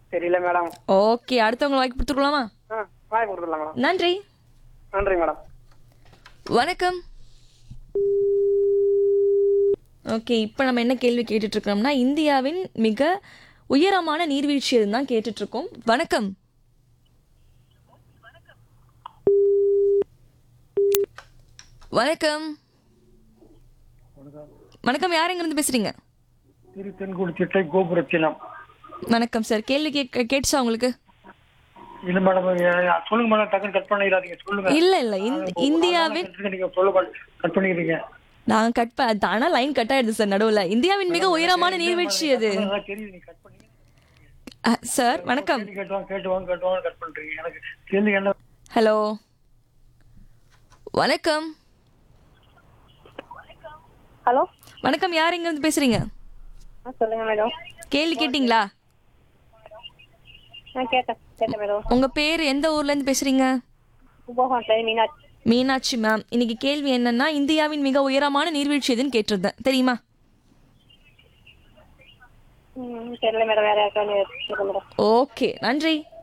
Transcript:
தெரியல madam okay அடுத்தவங்க வாய்ப்பு கொடுத்துக்கலாமா ஆ வாய் கொடுத்துடலாம் மேடம் நன்றி நன்றி மேடம் வணக்கம் ஓகே இப்போ நம்ம என்ன கேள்வி கேட்டுட்டு இருக்கோம்னா இந்தியாவின் மிக உயரமான நீர்வீழ்ச்சி எதுன்னு தான் கேட்டுட்டு இருக்கோம் வணக்கம் வணக்கம் வணக்கம் யார் எங்கிருந்து பேசுறீங்க திரு தென்குடி திட்டை கோபுரத்தினம் வணக்கம் சார் கேள்வி கேட்க கேட்டுச்சா உங்களுக்கு இல்ல மேடம் சொல்லுங்க மேடம் டக்குன்னு கட் பண்ணிடாதீங்க சொல்லுங்க இல்ல இல்ல இந்த- இந்தியாவின் நீங்க சொல்ல கட் பண்ணிக்கிறீங்க நான் கட் ப ஆனா லைன் கட் ஆயிடுது சார் நடுவுல இந்தியாவின் மிக உயரமான நீர்வீழ்ச்சி அது அதான் தெரியுது நீங்க கட் பண்ணி அஹ், சார் வணக்கம் கேள்வி கேட்டுவாங்க கேட்டுவாங்க கேட்டுவாங்க கட் பண்றீங்க எனக்கு கேள்வி என்ன ஹலோ வணக்கம் ஹலோ வணக்கம் யார் எங்க இருந்து பேசுறீங்க ஆ சொல்லுங்க மேடம் கேள்வி கேட்டிங்களா ஆ கேட்டேன் கேட்டேன் மேடம் உங்க பேர் எந்த ஊர்ல இருந்து பேசுறீங்க கும்பகோணத்துல மீனாட்சி மீனாட்சி மேம் இன்னைக்கு கேள்வி என்னன்னா இந்தியாவின் மிக உயரமான நீர்வீழ்ச்சி எதுன்னு கேட்டிருந்தேன் தெரியுமா ம் தெரியல மேடம் வேற யாருக்காவது கேட்க மேடம் ஓகே நன்றி